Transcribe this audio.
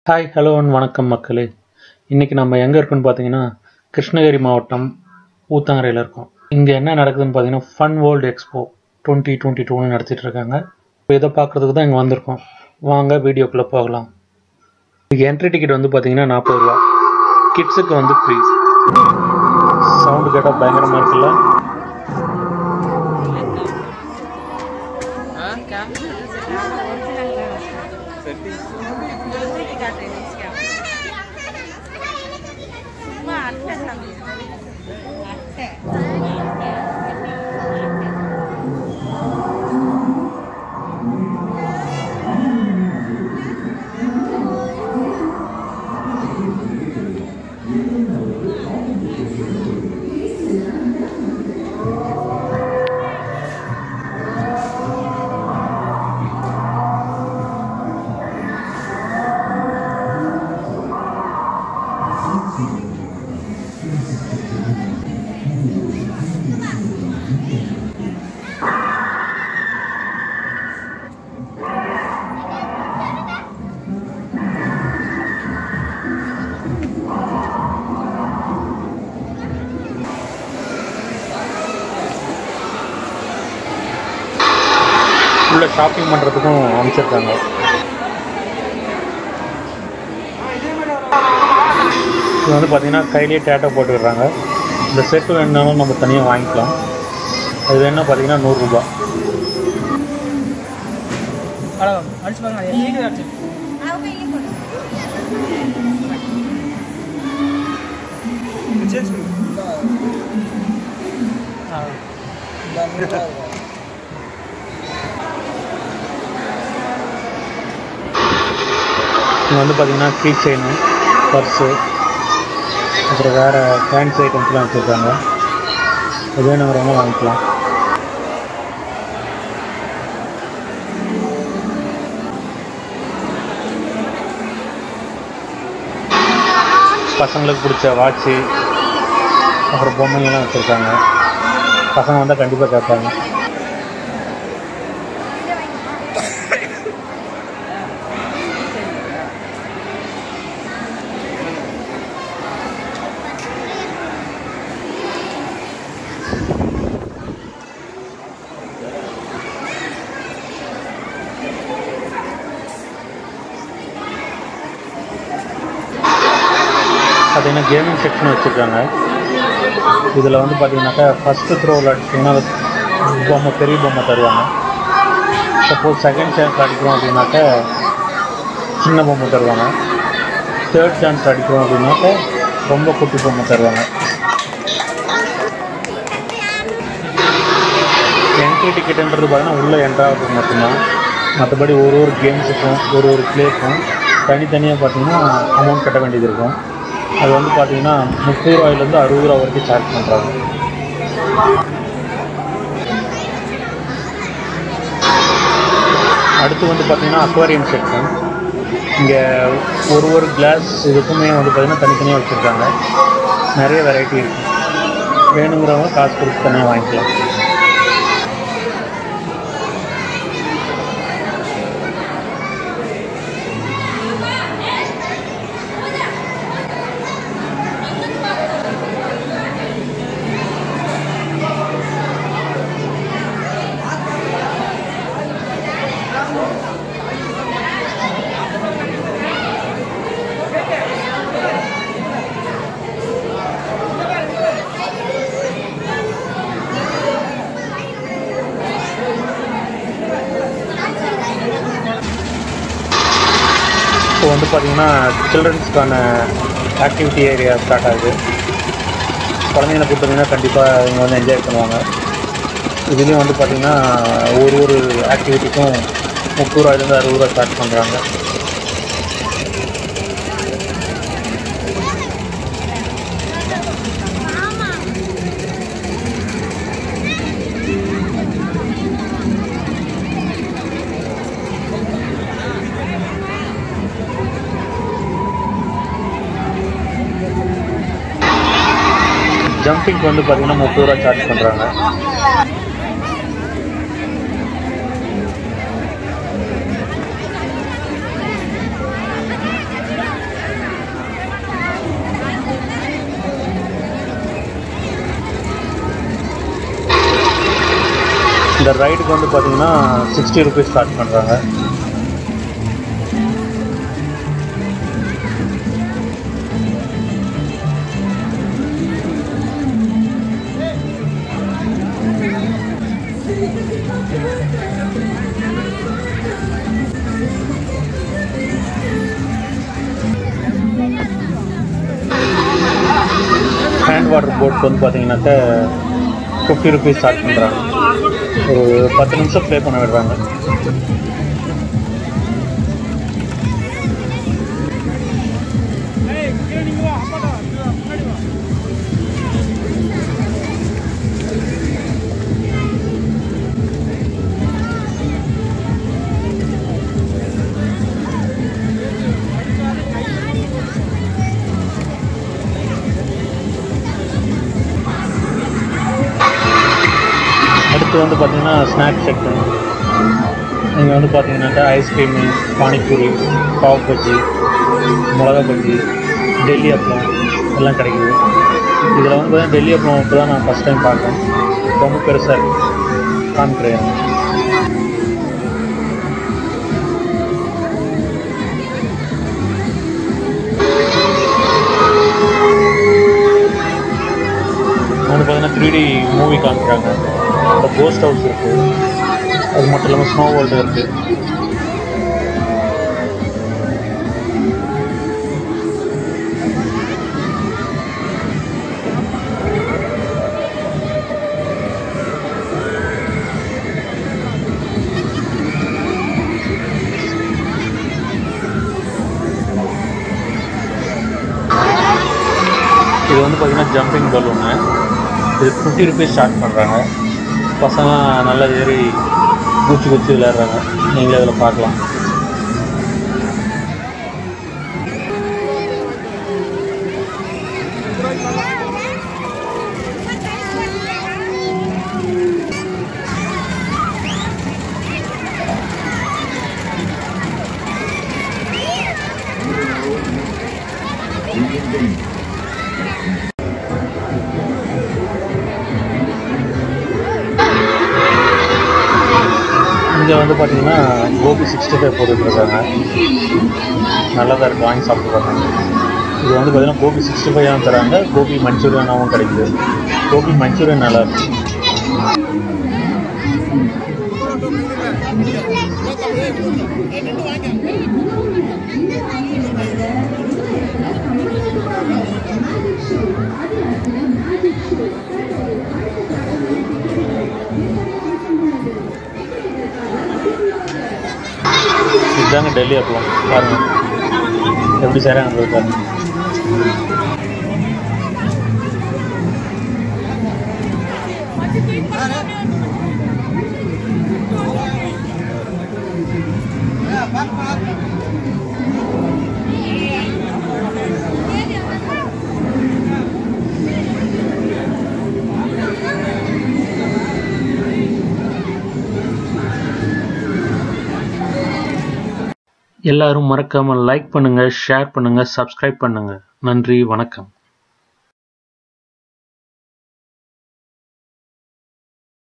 hi hello and வணக்கம் மக்களே இன்றைக்கி நம்ம எங்கே இருக்கோன்னு பார்த்தீங்கன்னா கிருஷ்ணகிரி மாவட்டம் ஊத்தங்கரையில் இருக்கோம் இங்கே என்ன நடக்குதுன்னு பார்த்தீங்கன்னா fun world expo twenty twenty டூன்னு நடத்திட்டு இருக்காங்க இப்போ இதை பார்க்குறதுக்கு தான் இங்கே வந்திருக்கோம் வாங்க வீடியோக்குள்ளே போகலாம் இதுக்கு என்ட்ரி டிக்கெட் வந்து பார்த்தீங்கன்னா நாற்பது ரூபா கிட்ஸுக்கு வந்து ஃப்ரீ சவுண்டு கேட்டால் பயங்கரமாக இருக்குல்ல உள்ள ஷாப்பிங் பண்ணுறதுக்கும் அமைச்சிருக்காங்க இது வந்து பார்த்தீங்கன்னா கையிலேயே டேட்டோ போட்டுக்கிறாங்க இந்த செட்டு வேணுனாலும் நம்ம தனியாக வாங்கிக்கலாம் அது வேணா பார்த்தீங்கன்னா நூறுரூபா அடிச்சு பாருங்க அது எங்க அடிச்சு சேஞ்ச் இங்கே வந்து பார்த்தீங்கன்னா கீ செயின் பர்ஸு அப்புறம் வேறு ஃபேன்சி ஐட்டம்ஸ்லாம் வச்சுருக்காங்க அது வேணுங்கிறவங்க வாங்கிக்கலாம் பசங்களுக்கு பிடிச்ச வாட்ச்சு அப்புறம் பொம்மைங்கெல்லாம் வச்சுருக்காங்க பசங்க வந்தால் கண்டிப்பாக கேட்பாங்க பார்த்தீங்கன்னா கேமிங் செக்ஷன் வச்சுருக்காங்க இதில் வந்து பார்த்தீங்கன்னாக்கா ஃபஸ்ட்டு த்ரோவில் அடிச்சிங்கன்னா பொம்மை பெரிய பொம்மை தருவாங்க சப்போஸ் செகண்ட் சான்ஸ் அடிக்கிறோம் அப்படின்னாக்கா சின்ன பொம்மை தருவாங்க தேர்ட் சான்ஸ் அடிக்கிறோம் அப்படின்னாக்கா ரொம்ப குட்டி பொம்மை தருவாங்க என்ட்ரி டிக்கெட்டுன்றது பார்த்தீங்கன்னா உள்ளே என்ட்ராகிறது மட்டும்தான் மற்றபடி ஒரு ஒரு கேம்ஸுக்கும் ஒரு ஒரு பிளேக்கும் தனித்தனியாக பார்த்தீங்கன்னா அமௌண்ட் கட்ட வேண்டியது இருக்கும் அது வந்து பார்த்தீங்கன்னா முப்பது ரூபாயிலேருந்து அறுபது ரூபா வரைக்கும் சார்ஜ் பண்ணுறாங்க அடுத்து வந்து பார்த்தீங்கன்னா அக்வாரியம் செக்ஷன் இங்கே ஒரு ஒரு கிளாஸ் இதுக்குமே வந்து பார்த்தீங்கன்னா தனித்தனியாக வச்சுருக்காங்க நிறைய வெரைட்டி இருக்குது வேணுங்கிறவங்க காசு கொடுத்து தனியாக வாங்கிக்கலாம் இப்போ வந்து பார்த்தீங்கன்னா சில்ட்ரன்ஸ்க்கான ஆக்டிவிட்டி ஏரியா ஸ்டார்ட் ஆகுது குழந்தைங்களை கூப்பிட்டீங்கன்னா கண்டிப்பாக இவங்க வந்து என்ஜாய் பண்ணுவாங்க இதுலேயும் வந்து பார்த்திங்கன்னா ஒரு ஒரு ஆக்டிவிட்டிக்கும் முப்பது ரூபாயிலேருந்து அறுபது ரூபா ஸ்டார்ட் பண்ணுறாங்க ஜம்பிங்க்கு வந்து பார்த்தீங்கன்னா முப்பது ரூபா சார்ஜ் பண்ணுறாங்க இந்த ரைடுக்கு வந்து பார்த்தீங்கன்னா சிக்ஸ்டி ருபீஸ் ஸ்டார்ட் பண்ணுறாங்க ஹேண்ட் வாட்டர் போட் வந்து பார்த்தீங்கன்னாக்கா ஃபிஃப்டி ருபீஸ் ஸ்டார்ட் பண்ணுறாங்க ஒரு பத்து நிமிஷம் ப்ளே பண்ண விடுறாங்க ஏய் கீழே நீங்க வா அப்பாடா முன்னாடி வா அடுத்து வந்து பார்த்தீங்கன்னா ஸ்நாக் செக்ஷன் இங்கே வந்து பார்த்தீங்கன்னாக்கா ஐஸ்கிரீமு பானிபூரி பாவ் பஜ்ஜி மிளகா பஜ்ஜி டெல்லி அப்பளம் எல்லாம் கிடைக்குது இதில் வந்து பார்த்தீங்கன்னா டெல்லி அப்பளம் இப்போ தான் நான் ஃபஸ்ட் டைம் பார்க்குறேன் ரொம்ப பெருசாக இருக்குது காமிக்கிறேன் வந்து பார்த்தீங்கன்னா த்ரீ டி மூவி காமிக்கிறாங்க அந்த கோஸ்ட் ஹவுஸ் இருக்குது அது மட்டும் இல்லாமல் ஸ்னோ வேர்ல்டு இருக்குது இது வந்து பார்த்தீங்கன்னா ஜம்பிங் பலூனு இது ஃபிஃப்டி ருபீஸ் ஸ்டார்ட் பண்ணுறாங்க பசங்க நல்லா ஏறி குச்சி குச்சி விளையாடுறாங்க நீங்களே அதில் பார்க்கலாம் இங்கே வந்து பார்த்தீங்கன்னா கோபி சிக்ஸ்டி ஃபைவ் போட்டுட்ருக்காங்க நல்லா தான் இருக்குது வாங்கி சாப்பிட்டு பாருங்க இது வந்து பார்த்தீங்கன்னா கோபி சிக்ஸ்டி ஃபைவாகவும் தராங்க கோபி மஞ்சூரியனாகவும் கிடைக்குது கோபி மஞ்சூரியன் நல்லா இருக்கு இதுதாங்க டெல்லி அப்பளம் பாருங்க எப்படி செய்கிறாங்க பாருங்க எல்லாரும் மறக்காமல் லைக் பண்ணுங்கள் ஷேர் பண்ணுங்கள் சப்ஸ்கிரைப் பண்ணுங்கள் நன்றி வணக்கம்